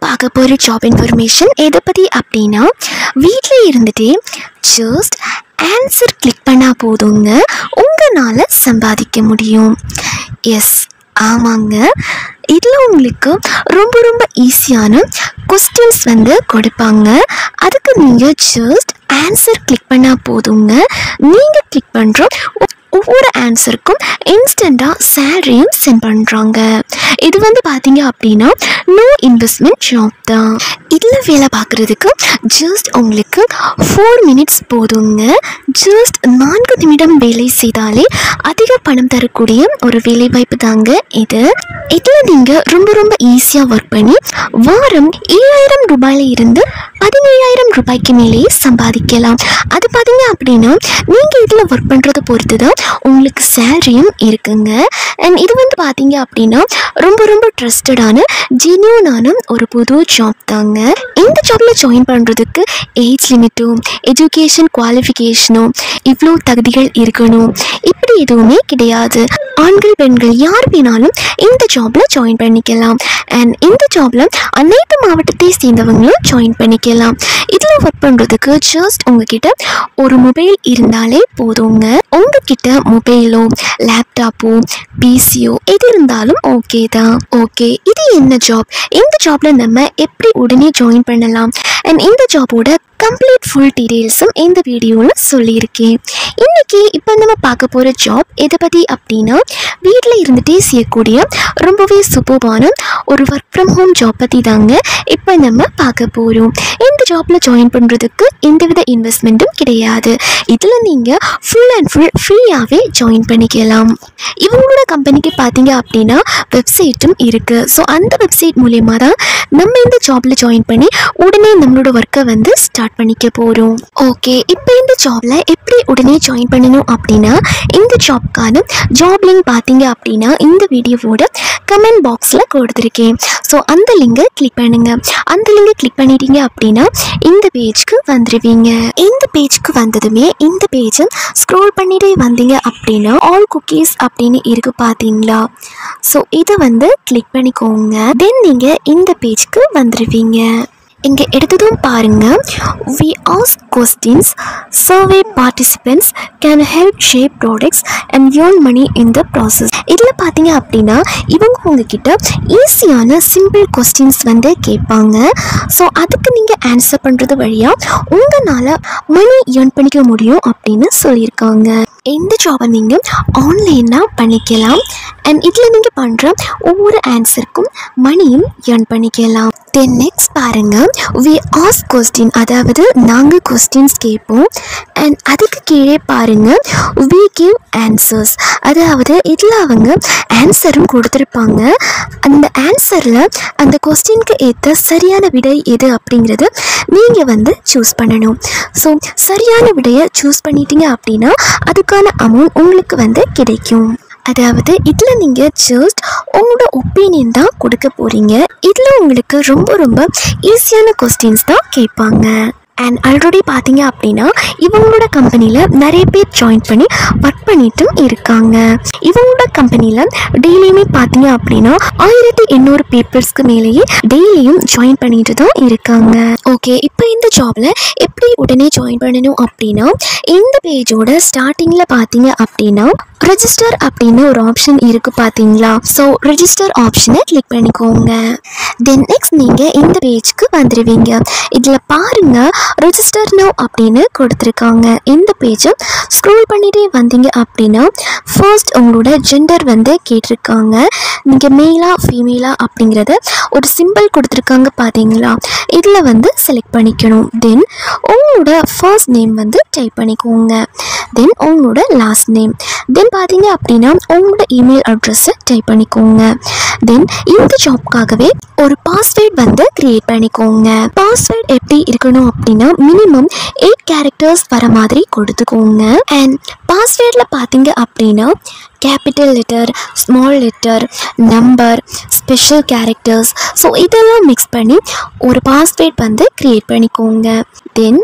பார்க்க போகிற job information எதை பற்றி அப்படின்னா வீட்டில் இருந்துகிட்டே ஜஸ்ட் ஆன்சர் கிளிக் பண்ணால் போதுங்க உங்களால் சம்பாதிக்க முடியும் எஸ் ஆமாங்க இதில் உங்களுக்கு ரொம்ப ரொம்ப ஈஸியான கொஸ்டின்ஸ் வந்து கொடுப்பாங்க அதுக்கு நீங்கள் ஜஸ்ட் ஆன்சர் கிளிக் பண்ணால் போதுங்க நீங்கள் கிளிக் பண்ணுற ஒவ்வொரு ஆன்சருக்கும் இன்ஸ்டண்ட்டாக சேலரியும் சென்ட் பண்ணுறாங்க இது வந்து பார்த்தீங்க அப்படின்னா நோ இன்வெஸ்ட்மெண்ட் ஜாப் தான் இதில் வேலை பார்க்குறதுக்கு ஜஸ்ட் உங்களுக்கு ஃபோர் மினிட்ஸ் போதுங்க ஜஸ்ட் நான்கு நிமிடம் வேலை செய்தாலே அதிக பணம் தரக்கூடிய ஒரு வேலை வாய்ப்பு தாங்க இது இதில் நீங்கள் ரொம்ப ரொம்ப ஈஸியாக ஒர்க் பண்ணி வாரம் ஏழாயிரம் ரூபாயில இருந்து பதினேழாயிரம் ரூபாய்க்கு மேலேயே சம்பாதிக்கலாம் அது பார்த்தீங்க அப்படின்னா நீங்கள் இதில் ஒர்க் பண்ணுறதை பொறுத்து தான் உங்களுக்கு சேலரியும் இருக்குங்க அண்ட் இது வந்து பார்த்தீங்க அப்படின்னா ரொம்ப ரொம்ப ட்ரஸ்டடான ஜென்யூனான ஒரு புது ஜாப் தாங்க இந்த ஜாப்பில் ஜாயின் பண்ணுறதுக்கு ஏஜ் லிமிட்டும் எஜுகேஷன் குவாலிஃபிகேஷனும் இவ்வளோ தகுதிகள் இருக்கணும் இப்படி எதுவுமே கிடையாது ஆண்கள் பெண்கள் யார் வேணாலும் இந்த ஜாப்பில் ஜாயின் பண்ணிக்கலாம் அண்ட் இந்த ஜாப்பில் அனைத்து மாவட்டத்தை சேர்ந்தவங்களும் ஜாயின் பண்ணிக்கலாம் இதில் ஒர்க் பண்ணுறதுக்கு ஜஸ்ட் உங்ககிட்ட ஒரு மொபைல் இருந்தாலே போதுங்க உங்ககிட்ட மொபைலோ லேப்டாப்போ பிசியோ எது இருந்தாலும் ஓகே தான் ஓகே இது என்ன ஜாப் இந்த ஜாப்ல நம்ம எப்படி உடனே ஜாயின் பண்ணலாம் அண்ட் இந்த ஜாபோட கம்ப்ளீட் ஃபுல் டீட்டெயில்ஸும் இந்த வீடியோவில் சொல்லியிருக்கேன் இன்னைக்கு இப்போ நம்ம பார்க்க போகிற ஜாப் எதை பற்றி அப்படின்னா வீட்டில் இருந்துகிட்டே செய்யக்கூடிய ரொம்பவே சூப்பர்வான ஒரு ஒர்க் ஃப்ரம் ஹோம் ஜாப் பற்றி தாங்க இப்போ நம்ம பார்க்க போகிறோம் இந்த ஜாப்பில் ஜாயின் பண்ணுறதுக்கு எந்தவித இன்வெஸ்ட்மெண்ட்டும் கிடையாது இதில் நீங்கள் ஃபுல் அண்ட் ஃபுல் ஃப்ரீயாகவே ஜாயின் பண்ணிக்கலாம் இவங்களோட கம்பெனிக்கு பார்த்தீங்க அப்படின்னா வெப்சைட்டும் இருக்குது ஸோ அந்த வெப்சைட் மூலயமா தான் நம்ம இந்த ஜாப்பில் ஜாயின் பண்ணி உடனே நம்மளோட ஒர்க்கை வந்து ஸ்டார்ட் பண்ணிக்க போகிறோம் ஓகே இப்போ இந்த ஜாப்பில் எப்படி உடனே ஜாயின் பண்ணணும் அப்படின்னா இந்த ஜாப்க்கான ஜாப் லிங்க் பார்த்தீங்க அப்படின்னா இந்த வீடியோவோட கமெண்ட் பாக்ஸில் கொடுத்துருக்கேன் ஸோ அந்த லிங்கை கிளிக் பண்ணுங்க அந்த லிங்கை கிளிக் பண்ணிட்டீங்க அப்படின்னா இந்த பேஜ்க்கு வந்துடுவீங்க இந்த பேஜ்க்கு வந்ததுமே இந்த பேஜை ஸ்க்ரோல் பண்ணிட்டே வந்தீங்க அப்படின்னா ஆல் குக்கீஸ் அப்படின்னு இருக்கு பார்த்தீங்களா ஸோ இதை வந்து கிளிக் பண்ணிக்கோங்க தென் நீங்கள் இந்த பேஜ்க்கு வந்துடுவீங்க இங்கே எடுத்ததும் பாருங்க we ask questions survey participants can help shape products and earn money in the process இதில் பார்த்தீங்க அப்படின்னா இவங்க உங்ககிட்ட ஈஸியான சிம்பிள் கொஸ்டின்ஸ் வந்து கேட்பாங்க ஸோ அதுக்கு நீங்கள் ஆன்சர் பண்ணுறது வழியாக உங்களால் மணி ஏர்ன் பண்ணிக்க முடியும் அப்படின்னு சொல்லியிருக்காங்க இந்த ஜாபை நீங்கள் ஆன்லைனாக பண்ணிக்கலாம் அண்ட் இதில் நீங்கள் பண்ணுற ஒவ்வொரு ஆன்சருக்கும் மணியும் ஏர்ன் பண்ணிக்கலாம் தென் நெக்ஸ்ட் பாருங்க வி ஆஸ் கொஸ்டின் அதாவது நாங்கள் கொஸ்டின்ஸ் கேட்போம் அண்ட் அதுக்கு கீழே பாருங்க வி கிவ் ஆன்சர்ஸ் அதாவது இதில் அவங்க ஆன்சரும் கொடுத்துருப்பாங்க அந்த ஆன்சரில் அந்த கொஸ்டினுக்கு ஏற்ற சரியான விடை எது அப்படிங்கிறது நீங்கள் வந்து சூஸ் பண்ணணும் ஸோ சரியான விடையை சூஸ் பண்ணிட்டீங்க அப்படின்னா அதுக்கான அமௌண்ட் உங்களுக்கு வந்து கிடைக்கும் அதாவது இதில் நீங்கள் ஜஸ்ட் உங்களோட ஒப்பீனியன் தான் கொடுக்க போகிறீங்க இதில் உங்களுக்கு ரொம்ப ரொம்ப ஈஸியான கொஸ்டின்ஸ் தான் கேட்பாங்க அண்ட் ஆல்ரெடி பார்த்தீங்க அப்படின்னா இவங்களோட கம்பெனியில் நிறைய பேர் ஜாயின் பண்ணி ஒர்க் பண்ணிட்டும் இருக்காங்க இவங்களோட கம்பெனியில் டெய்லியுமே பார்த்தீங்க அப்படின்னா ஆயிரத்தி எண்ணூறு பேப்பர்ஸ்க்கு மேலேயே டெய்லியும் ஜாயின் பண்ணிட்டு தான் இருக்காங்க ஓகே இப்போ இந்த ஜாப்ல எப்படி உடனே ஜாயின் பண்ணணும் அப்படின்னா இந்த பேஜோட ஸ்டார்டிங்கில் பார்த்தீங்க அப்படின்னா ரெஜிஸ்டர் அப்படின்னு ஒரு ஆப்ஷன் இருக்கு பார்த்தீங்களா ஸோ ரெஜிஸ்டர் ஆப்ஷனை கிளிக் பண்ணிக்கோங்க தென் நெக்ஸ்ட் நீங்கள் இந்த பேஜ்க்கு வந்துடுவீங்க இதில் பாருங்க ரெஜிஸ்டர் நவ் அப்படின்னு கொடுத்துருக்காங்க இந்த பேஜை ஸ்க்ரோல் பண்ணிட்டே வந்தீங்க அப்படின்னா ஃபர்ஸ்ட் உங்களோட ஜெண்டர் வந்து கேட்டிருக்காங்க நீங்கள் மேலா ஃபீமேலா அப்படிங்கிறத ஒரு சிம்பிள் கொடுத்துருக்காங்க பார்த்தீங்களா இதில் வந்து செலக்ட் பண்ணிக்கணும் தென் உங்களோட ஃபர்ஸ்ட் நேம் வந்து டைப் பண்ணிக்கோங்க தென் உங்களோட லாஸ்ட் நேம் தென் பார்த்தீங்க அப்படின்னா உங்களோட இமெயில் அட்ரஸை டைப் பண்ணிக்கோங்க தென் இந்த ஜாப்காகவே ஒரு பாஸ்வேர்ட் வந்து கிரியேட் பண்ணிக்கோங்க பாஸ்வேர்ட் எப்படி இருக்கணும் அப்படின்னா மினிமம் எயிட் கேரக்டர்ஸ் வர மாதிரி கொடுத்துக்கோங்க அண்ட் பாஸ்வேர்டில் பார்த்தீங்க அப்படின்னா capital letter small letter number special characters so இதெல்லாம் மிக்ஸ் பண்ணி ஒரு பாஸ்வேர்ட் வந்து க்ரியேட் பண்ணிக்கோங்க தென்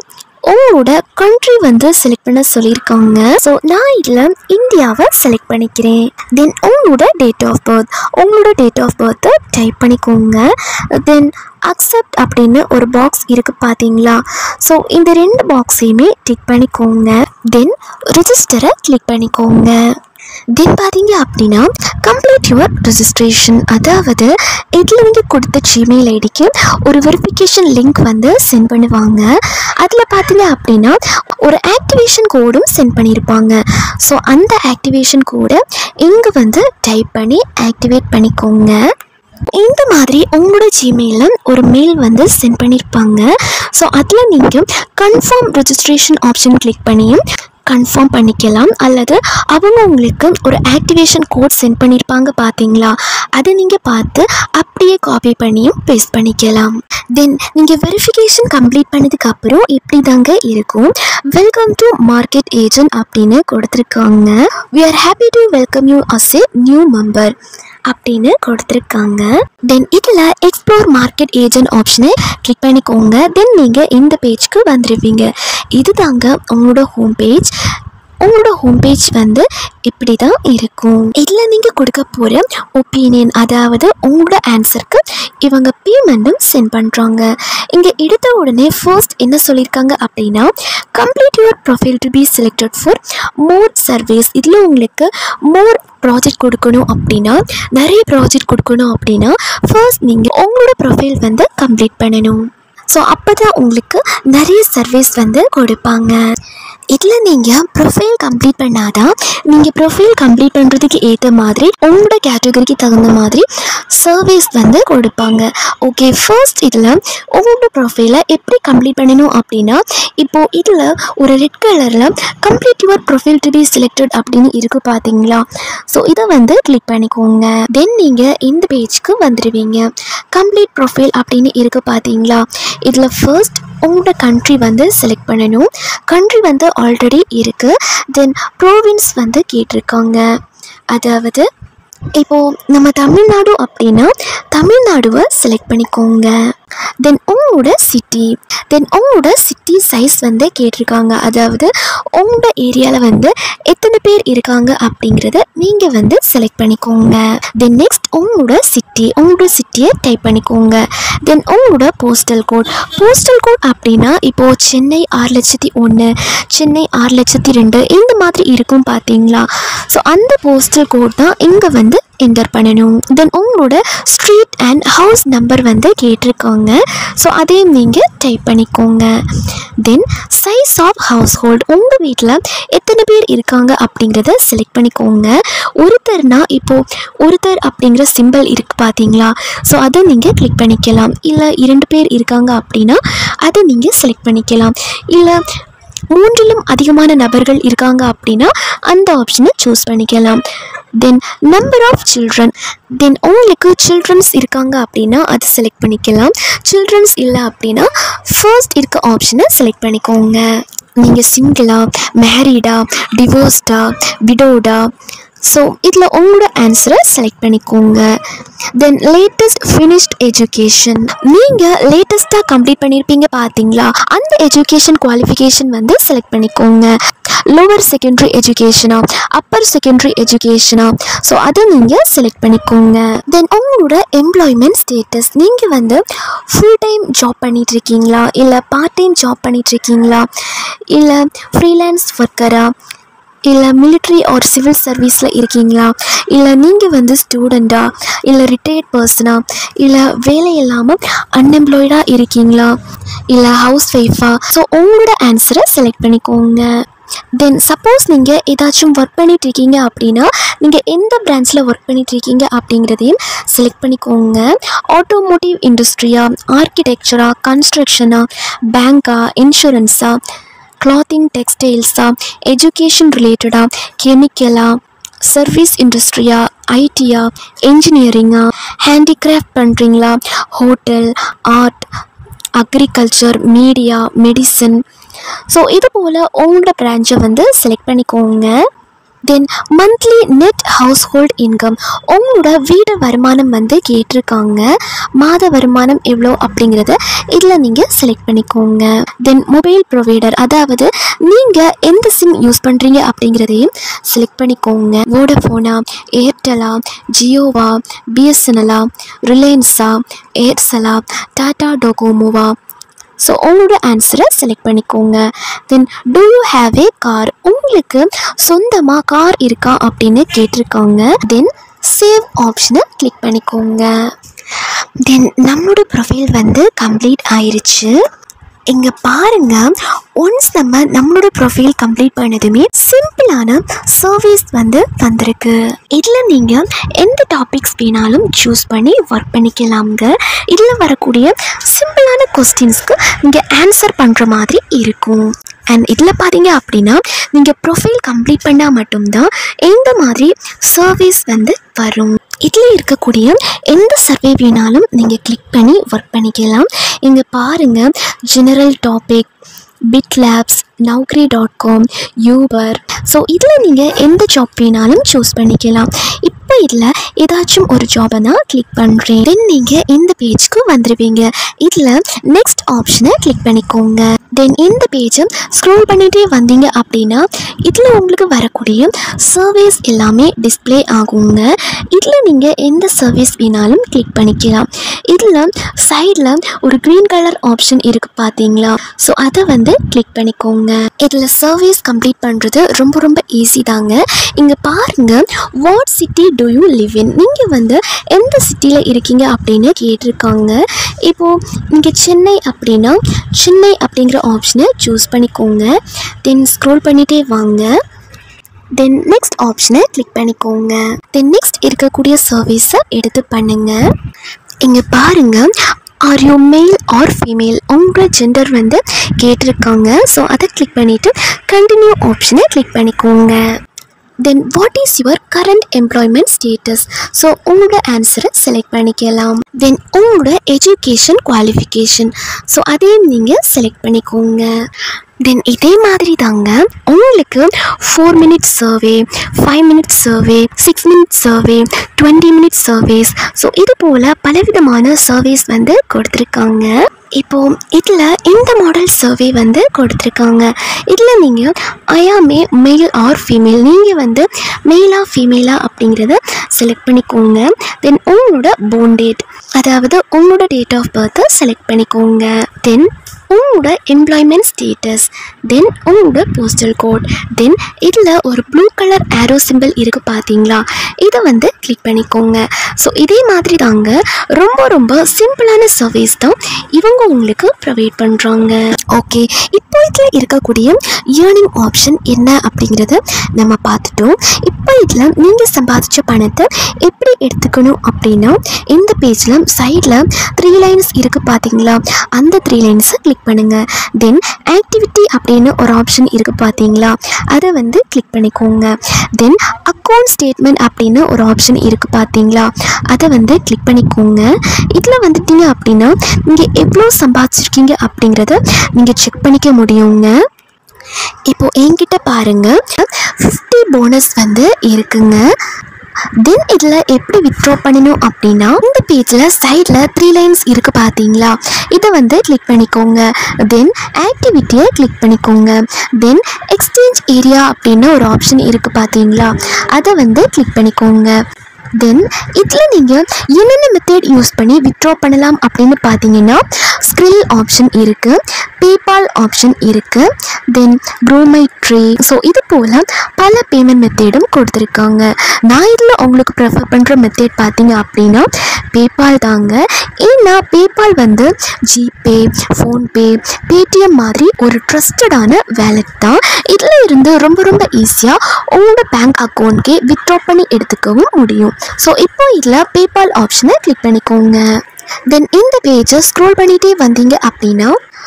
உங்களோட கண்ட்ரி வந்து செலக்ட் பண்ண சொல்லியிருக்காங்க ஸோ நான் இதில் இந்தியாவை செலக்ட் பண்ணிக்கிறேன் தென் உங்களோட டேட் ஆஃப் பர்த் உங்களோட டேட் ஆஃப் பர்த்தை டைப் பண்ணிக்கோங்க தென் அக்செப்ட் அப்படின்னு ஒரு பாக்ஸ் இருக்குது பார்த்தீங்களா ஸோ இந்த ரெண்டு பாக்ஸையுமே டிக் பண்ணிக்கோங்க தென் ரிஜிஸ்டரை கிளிக் பண்ணிக்கோங்க தென் பார்த்தீங்க அப்படின்னா கம்ப்ளீட் யுவர் ரெஜிஸ்ட்ரேஷன் அதாவது இதில் நீங்கள் கொடுத்த ஜிமெயில் ஐடிக்கு ஒரு வெரிஃபிகேஷன் லிங்க் வந்து சென்ட் பண்ணுவாங்க அதில் பார்த்தீங்க அப்படின்னா ஒரு ஆக்டிவேஷன் கோடும் சென்ட் பண்ணியிருப்பாங்க ஸோ அந்த ஆக்டிவேஷன் கோடை இங்கே வந்து டைப் பண்ணி ஆக்டிவேட் பண்ணிக்கோங்க இந்த மாதிரி உங்களோட ஜிமெயிலில் ஒரு மெயில் வந்து சென்ட் பண்ணியிருப்பாங்க ஸோ அதில் நீங்கள் கன்ஃபார்ம் ரெஜிஸ்ட்ரேஷன் ஆப்ஷன் கிளிக் பண்ணியும் கன்ஃபார்ம் பண்ணிக்கலாம் அல்லது அவங்க உங்களுக்கு ஒரு ஆக்டிவேஷன் கோட் சென்ட் பண்ணியிருப்பாங்க பார்த்தீங்களா அதை நீங்கள் பார்த்து அப்படியே காப்பி பண்ணியும் பேஸ்ட் பண்ணிக்கலாம் தென் நீங்கள் வெரிஃபிகேஷன் கம்ப்ளீட் பண்ணதுக்கு அப்புறம் இப்படி தாங்க இருக்கும் வெல்கம் டு மார்க்கெட் ஏஜென்ட் அப்படின்னு கொடுத்துருக்காங்க we are happy to welcome you as a new member அப்படின்னு கொடுத்துருக்காங்க தென் இதில் எக்ஸ்ப்ளோர் மார்க்கெட் ஏஜென்ட் ஆப்ஷனை கிளிக் பண்ணிக்கோங்க தென் நீங்கள் இந்த பேஜ்க்கு வந்துடுவீங்க இது தாங்க உங்களோட ஹோம் பேஜ் உங்களோட ஹோம் பேஜ் வந்து இப்படி தான் இருக்கும் இதில் நீங்கள் கொடுக்க போகிற ஒப்பீனியன் அதாவது உங்களோட ஆன்சருக்கு இவங்க பேமெண்ட்டும் சென்ட் பண்ணுறாங்க இங்கே எடுத்த உடனே ஃபர்ஸ்ட் என்ன சொல்லியிருக்காங்க அப்படின்னா complete your profile to be selected for more service இதில் உங்களுக்கு மோர் ப்ராஜெக்ட் கொடுக்கணும் அப்படின்னா நிறைய ப்ராஜெக்ட் கொடுக்கணும் அப்படின்னா ஃபர்ஸ்ட் நீங்கள் உங்களோட ப்ரொஃபைல் வந்து கம்ப்ளீட் பண்ணணும் ஸோ அப்போ தான் உங்களுக்கு நிறைய சர்வீஸ் வந்து கொடுப்பாங்க இதில் நீங்கள் ப்ரொஃபைல் கம்ப்ளீட் பண்ணாதான் நீங்கள் ப்ரொஃபைல் கம்ப்ளீட் பண்ணுறதுக்கு ஏற்ற மாதிரி உங்களோட கேட்டகரிக்கு தகுந்த மாதிரி சர்வீஸ் வந்து கொடுப்பாங்க ஓகே ஃபர்ஸ்ட் இதில் உங்களோட ப்ரொஃபைலை எப்படி கம்ப்ளீட் பண்ணணும் அப்படின்னா இப்போது இதில் ஒரு ரெட் கலரில் complete your profile to be selected அப்படின்னு இருக்குது பார்த்தீங்களா ஸோ இதை வந்து கிளிக் பண்ணிக்கோங்க தென் நீங்கள் இந்த பேஜ்க்கு வந்துடுவீங்க கம்ப்ளீட் ப்ரொஃபைல் அப்படின்னு இருக்குது பார்த்தீங்களா இதில் ஃபர்ஸ்ட் உங்களோட கண்ட்ரி வந்து செலக்ட் பண்ணணும் கண்ட்ரி வந்து ஆல்ரெடி இருக்குது தென் ப்ரோவின்ஸ் வந்து கேட்டிருக்காங்க அதாவது இப்போது நம்ம தமிழ்நாடு அப்படின்னா தமிழ்நாடுவை செலக்ட் பண்ணிக்கோங்க தென் உங்களோட சிட்டி தென் உங்களோட சிட்டி சைஸ் வந்து கேட்டிருக்காங்க அதாவது உங்களோட ஏரியாவில் வந்து எத்தனை பேர் இருக்காங்க அப்படிங்கிறத நீங்கள் வந்து செலக்ட் பண்ணிக்கோங்க தென் நெக்ஸ்ட் உங்களோட சிட்டி உங்களோட சிட்டியை டைப் பண்ணிக்கோங்க தென் உங்களோட போஸ்டல் கோட் போஸ்டல் கோட் அப்படின்னா இப்போது சென்னை ஆறு லட்சத்தி ஒன்று சென்னை ஆறு லட்சத்தி ரெண்டு இந்த மாதிரி இருக்கும் பார்த்தீங்களா ஸோ அந்த போஸ்டல் கோட் தான் இங்கே வந்து என்டர் பண்ணணும் தென் உங்களோட ஸ்ட்ரீட் அண்ட் ஹவுஸ் நம்பர் வந்து கேட்டிருக்காங்க ஸோ அதையும் நீங்கள் டைப் பண்ணிக்கோங்க then size of household உங்கள் வீட்டில் எத்தனை பேர் இருக்காங்க அப்படிங்கிறத செலக்ட் பண்ணிக்கோங்க ஒருத்தர்னா இப்போது ஒருத்தர் அப்படிங்கிற சிம்பிள் இருக்குது பார்த்தீங்களா ஸோ அதை நீங்கள் கிளிக் பண்ணிக்கலாம் இல்லை இரண்டு பேர் இருக்காங்க அப்படின்னா அதை நீங்கள் செலக்ட் பண்ணிக்கலாம் இல்லை மூன்றிலும் அதிகமான நபர்கள் இருக்காங்க அப்படின்னா அந்த ஆப்ஷனை சூஸ் பண்ணிக்கலாம் then number of children then உங்களுக்கு சில்ட்ரன்ஸ் இருக்காங்க அப்படின்னா அதை செலக்ட் பண்ணிக்கலாம் சில்ட்ரன்ஸ் இல்லை அப்படின்னா ஃபர்ஸ்ட் இருக்க ஆப்ஷனை செலக்ட் பண்ணிக்கோங்க நீங்கள் சிங்கிளா மேரீடா டிவோர்ஸ்டா விடோடா ஸோ இதில் உங்களோட ஆன்சரை செலக்ட் பண்ணிக்கோங்க தென் லேட்டஸ்ட் ஃபினிஷ்ட் எஜுகேஷன் நீங்கள் லேட்டஸ்ட்டாக கம்ப்ளீட் பண்ணியிருப்பீங்க பார்த்தீங்களா அந்த எஜுகேஷன் குவாலிஃபிகேஷன் வந்து செலக்ட் பண்ணிக்கோங்க லோவர் செகண்டரி எஜுகேஷனா அப்பர் செகண்டரி எஜுகேஷனா ஸோ அதை நீங்கள் செலக்ட் பண்ணிக்கோங்க தென் உங்களோட எம்ப்ளாய்மெண்ட் ஸ்டேட்டஸ் நீங்கள் வந்து ஃபுல் டைம் ஜாப் பண்ணிட்டு இருக்கீங்களா இல்லை பார்ட் டைம் ஜாப் பண்ணிட்டு இருக்கீங்களா இல்லை ஃப்ரீலான்ஸ் ஒர்க்கரா இல்லை military ஆர் சிவில் சர்வீஸில் இருக்கீங்களா இல்லை நீங்கள் வந்து ஸ்டூடெண்ட்டா இல்லை ரிட்டையர்ட் பர்சனா இல்லை வேலை இல்லாமல் அன்எம்ப்ளாய்டாக இருக்கீங்களா இல்லை ஹவுஸ் ஒய்ஃபா ஸோ உங்களோட ஆன்சரை செலக்ட் பண்ணிக்கோங்க தென் சப்போஸ் நீங்கள் ஏதாச்சும் ஒர்க் பண்ணிட்டு இருக்கீங்க அப்படின்னா நீங்கள் எந்த பிரான்ச்சில் ஒர்க் பண்ணிட்டு இருக்கீங்க அப்படிங்கிறதையும் செலக்ட் பண்ணிக்கோங்க ஆட்டோமோட்டிவ் இண்டஸ்ட்ரியா ஆர்கிடெக்சரா கன்ஸ்ட்ரக்ஷனா பேங்க்கா இன்சூரன்ஸா கிளாத்திங் டெக்ஸ்டைல்ஸா எஜுகேஷன் ரிலேட்டடா கெமிக்கலா சர்வீஸ் இண்டஸ்ட்ரியா ஐடியா இன்ஜினியரிங்கா ஹேண்டிகிராஃப்ட் பண்ணுறீங்களா hotel art agriculture media medicine so இது போல் உங்களோட பிரான்ச்சை வந்து செலக்ட் பண்ணிக்கோங்க then monthly net household income உங்களோட வீடு வருமானம் வந்து கேட்டிருக்காங்க மாத வருமானம் எவ்வளோ அப்படிங்கிறத இதில் நீங்கள் செலக்ட் பண்ணிக்கோங்க தென் மொபைல் ப்ரொவைடர் அதாவது நீங்கள் எந்த சிம் யூஸ் பண்ணுறீங்க அப்படிங்கிறதையும் செலக்ட் பண்ணிக்கோங்க வோடஃபோனா ஏர்டெலா ஜியோவா பிஎஸ்என்எலா ரிலையன்ஸா ஏர்செலா டாடா டொகோமோவா ஸோ உங்களோட ஆன்சரை செலக்ட் பண்ணிக்கோங்க then do you have a car உங்களுக்கு சொந்தமாக கார் இருக்கா அப்படின்னு கேட்டிருக்காங்க தென் சேவ் ஆப்ஷனை கிளிக் பண்ணிக்கோங்க தென் நம்மளோட ப்ரொஃபைல் வந்து கம்ப்ளீட் ஆயிருச்சு இங்கே பாருங்க ஒன்ஸ் நம்ம நம்மளோட ப்ரொஃபைல் கம்ப்ளீட் பண்ணதுமே சிம்பிளான சர்வீஸ் வந்து வந்திருக்கு இதில் நீங்கள் எந்த டாபிக்ஸ் வேணாலும் சூஸ் பண்ணி ஒர்க் பண்ணிக்கலாம்ங்க இதில் வரக்கூடிய சிம்பிளான கொஸ்டின்ஸ்க்கு நீங்கள் ஆன்சர் பண்ணுற மாதிரி இருக்கும் அண்ட் இதில் பார்த்தீங்க அப்படின்னா நீங்கள் ப்ரொஃபைல் கம்ப்ளீட் பண்ணால் மட்டும்தான் இந்த மாதிரி சர்வீஸ் வந்து வரும் இதில் இருக்கக்கூடிய எந்த சர்வே வேணாலும் நீங்கள் கிளிக் பண்ணி ஒர்க் பண்ணிக்கலாம் இங்கே பாருங்கள் general topic BitLabs Naukri dot com Uber so இதில் நீங்கள் எந்த ஜாப் வேணாலும் சூஸ் பண்ணிக்கலாம் இப்போ இதில் ஏதாச்சும் ஒரு ஜாபை நான் கிளிக் பண்ணுறேன் தென் நீங்கள் இந்த பேஜ்க்கு வந்துடுவீங்க இதில் நெக்ஸ்ட் ஆப்ஷனை கிளிக் பண்ணிக்கோங்க தென் இந்த பேஜை ஸ்க்ரோல் பண்ணிகிட்டே வந்தீங்க அப்படின்னா இதில் உங்களுக்கு வரக்கூடிய சர்வீஸ் எல்லாமே டிஸ்ப்ளே ஆகுங்க இதில் நீங்கள் எந்த சர்வீஸ் வேணாலும் கிளிக் பண்ணிக்கலாம் இதில் சைடில் ஒரு க்ரீன் கலர் ஆப்ஷன் இருக்குது பார்த்தீங்களா ஸோ அதை வந்து கிளிக் பண்ணிக்கோங்க இதில் சர்வீஸ் கம்ப்ளீட் பண்ணுறது ரொம்ப ரொம்ப ஈஸி தாங்க இங்கே பாருங்கள் what city do you live in நீங்கள் வந்து எந்த சிட்டியில் இருக்கீங்க அப்படின்னு கேட்டிருக்காங்க இப்போது நீங்கள் சென்னை அப்படின்னா சென்னை அப்படிங்கிற ஆப்ஷனை சூஸ் பண்ணிக்கோங்க தென் ஸ்க்ரோல் பண்ணிகிட்டே வாங்க தென் நெக்ஸ்ட் ஆப்ஷனை கிளிக் பண்ணிக்கோங்க தென் நெக்ஸ்ட் இருக்கக்கூடிய சர்வீஸை எடுத்து பண்ணுங்க இங்கே பாருங்க are you male or female உங்களோட ஜெண்டர் வந்து கேட்டிருக்காங்க ஸோ அதை கிளிக் பண்ணிவிட்டு கண்டினியூ ஆப்ஷனை கிளிக் பண்ணிக்கோங்க then what is your current employment status so உங்களோட ஆன்சரை செலக்ட் பண்ணிக்கலாம் தென் உங்களோட எஜுகேஷன் குவாலிஃபிகேஷன் ஸோ அதையும் நீங்கள் செலக்ட் பண்ணிக்கோங்க தென் இதே மாதிரி தாங்க உங்களுக்கு four minutes survey five minutes survey six minutes survey twenty minutes surveys so இது போல் பலவிதமான சர்வேஸ் வந்து கொடுத்துருக்காங்க இப்போ இதில் இந்த மாடல் சர்வே வந்து கொடுத்துருக்காங்க இதில் நீங்கள் ஐயாமே மெயில் ஆர் ஃபீமேல் நீங்கள் வந்து மெயிலா ஃபீமேலா அப்படிங்கிறத செலக்ட் பண்ணிக்கோங்க தென் உங்களோட போன் டேட் அதாவது உங்களோட டேட் ஆஃப் பர்த்தை செலக்ட் பண்ணிக்கோங்க தென் உங்களோட எம்ப்ளாய்மெண்ட் ஸ்டேட்டஸ் தென் உங்களோட போஸ்டல் கோட் தென் இதில் ஒரு ப்ளூ கலர் ஆரோ சிம்பிள் இருக்குது பார்த்தீங்களா இதை வந்து கிளிக் பண்ணிக்கோங்க ஸோ இதே மாதிரி தாங்க ரொம்ப ரொம்ப சிம்பிளான சர்வீஸ் தான் இவங்க உங்களுக்கு ப்ரொவைட் பண்ணுறாங்க ஓகே இப்போ இதில் இருக்கக்கூடிய ஏர்னிங் ஆப்ஷன் என்ன அப்படிங்கிறத நம்ம பார்த்துட்டோம் இப்போ இதில் நீங்கள் சம்பாதிச்ச பணத்தை எப்படி எடுத்துக்கணும் அப்படின்னா இந்த பேஜில் சைடில் த்ரீ லைன்ஸ் இருக்குது பார்த்தீங்களா அந்த த்ரீ லைன்ஸை கிளிக் பண்ணுங்கள் தென் ஆக்டிவிட்டி அப்படின்னு ஒரு ஆப்ஷன் இருக்குது பார்த்தீங்களா அதை வந்து கிளிக் பண்ணிக்கோங்க தென் அக்கௌண்ட் ஸ்டேட்மெண்ட் அப்படின்னு ஒரு ஆப்ஷன் இருக்குது பார்த்தீங்களா அதை வந்து கிளிக் பண்ணிக்கோங்க இதில் வந்துட்டீங்க அப்படின்னா நீங்கள் எவ்வளோ சம்பாதிச்சிருக்கீங்க அப்படிங்கிறத நீங்கள் செக் பண்ணிக்க முடியுங்க இப்போ என்கிட்ட பாருங்க ஃபிஃப்டி போனஸ் வந்து இருக்குங்க தென் இதில் எப்படி வித்ட்ரா பண்ணணும் அப்படின்னா இந்த பேஜில் சைடில் த்ரீ லைன்ஸ் இருக்குது பார்த்தீங்களா இதை வந்து கிளிக் பண்ணிக்கோங்க தென் ஆக்டிவிட்டியை கிளிக் பண்ணிக்கோங்க தென் எக்ஸ்சேஞ்ச் ஏரியா அப்படின்னு ஒரு ஆப்ஷன் இருக்குது பார்த்தீங்களா அதை வந்து கிளிக் பண்ணிக்கோங்க தென் இதில் நீங்கள் என்னென்ன மெத்தட் யூஸ் பண்ணி வித்ட்ரா பண்ணலாம் அப்படின்னு பார்த்தீங்கன்னா ஸ்க்ரில் ஆப்ஷன் இருக்குது பேபால் ஆப்ஷன் இருக்குது தென் ப்ரோமை ட்ரீ ஸோ இது போல் பல பேமெண்ட் மெத்தேடும் கொடுத்துருக்காங்க நான் இதில் உங்களுக்கு ப்ரிஃபர் பண்ணுற மெத்தட் பார்த்தீங்க அப்படின்னா பேபால் தாங்க ஏன்னா பேபால் வந்து ஜிபே ஃபோன்பே பேடிஎம் மாதிரி ஒரு ட்ரஸ்டடான வேலட் தான் இதில் இருந்து ரொம்ப ரொம்ப ஈஸியாக உங்களோட பேங்க் அக்கௌண்ட்கே வித்ட்ரா பண்ணி எடுத்துக்கவும் முடியும் ஸோ இப்போ இதில் பேபால் ஆப்ஷனை கிளிக் பண்ணிக்கோங்க தென் இந்த பேஜை ஸ்க்ரோல் பண்ணிகிட்டே வந்தீங்க அப்படின்னா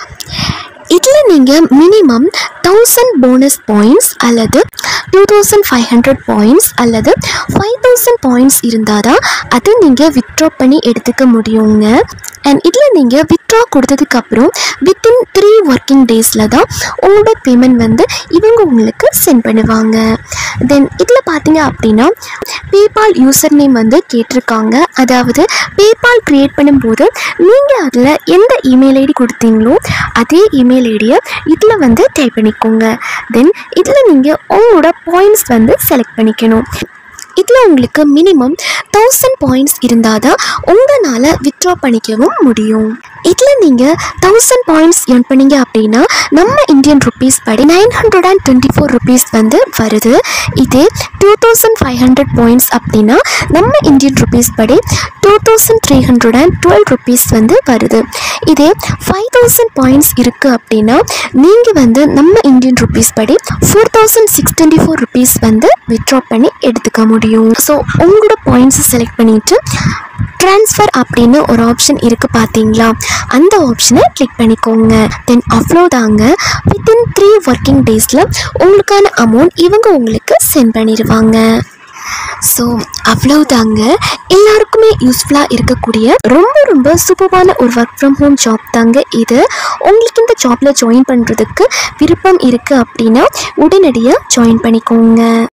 இதில் நீங்கள் மினிமம் தௌசண்ட் போனஸ் பாயிண்ட்ஸ் அல்லது two thousand five hundred points அல்லது ஃபைவ் தௌசண்ட் பாயிண்ட்ஸ் இருந்தால் தான் அதை நீங்கள் வித்ட்ரா பண்ணி எடுத்துக்க முடியுங்க அண்ட் இதில் நீங்கள் வித்ட்ரா கொடுத்ததுக்கப்புறம் வித்தின் த்ரீ ஒர்க்கிங் டேஸில் தான் உங்களோட பேமெண்ட் வந்து இவங்க உங்களுக்கு சென்ட் பண்ணுவாங்க தென் இதில் பார்த்தீங்க அப்படின்னா பேபால் யூசர் நேம் வந்து கேட்டிருக்காங்க அதாவது பேபால் க்ரியேட் பண்ணும்போது நீங்கள் அதில் எந்த இமெயில் ஐடி கொடுத்தீங்களோ அதே இமெயில் ஐடியை இதில் வந்து டைப் பண்ணிக்கோங்க தென் இதில் நீங்கள் உங்களோட பாயிண்ட்ஸ் வந்து செலக்ட் பண்ணிக்கணும் இதில் உங்களுக்கு மினிமம் தௌசண்ட் பாயிண்ட்ஸ் இருந்தால் தான் உங்களால் வித்ட்ரா பண்ணிக்கவும் முடியும் இதில் நீங்கள் தௌசண்ட் பாயிண்ட்ஸ் earn பண்ணீங்க அப்படின்னா நம்ம இந்தியன் ருபீஸ் படி nine hundred and twenty four rupees வந்து வருது இதே two thousand five hundred points அப்படின்னா நம்ம இந்தியன் ருபீஸ் படி two thousand three hundred and twelve rupees வந்து வருது இதே ஃபைவ் தௌசண்ட் பாயிண்ட்ஸ் இருக்குது அப்படின்னா நீங்கள் வந்து நம்ம இந்தியன் ருபீஸ் படி four thousand six twenty four rupees வந்து வித்ட்ரா பண்ணி எடுத்துக்க முடியும் ஸோ உங்களோட பாயிண்ட்ஸை செலக்ட் பண்ணிவிட்டு ட்ரான்ஸ்ஃபர் அப்படின்னு ஒரு ஆப்ஷன் இருக்குது பார்த்தீங்களா அந்த ஆப்ஷனை கிளிக் பண்ணிக்கோங்க தென் அவ்வளோதாங்க வித்தின் த்ரீ ஒர்க்கிங் டேஸில் உங்களுக்கான அமௌண்ட் இவங்க உங்களுக்கு சென்ட் பண்ணிடுவாங்க ஸோ அவ்வளவுதாங்க எல்லாருக்குமே யூஸ்ஃபுல்லாக இருக்கக்கூடிய ரொம்ப ரொம்ப சூப்பரான ஒரு ஒர்க் ஃப்ரம் ஹோம் ஜாப் தாங்க இது உங்களுக்கு இந்த ஜாப்பில் ஜாயின் பண்ணுறதுக்கு விருப்பம் இருக்குது அப்படின்னா உடனடியாக ஜாயின் பண்ணிக்கோங்க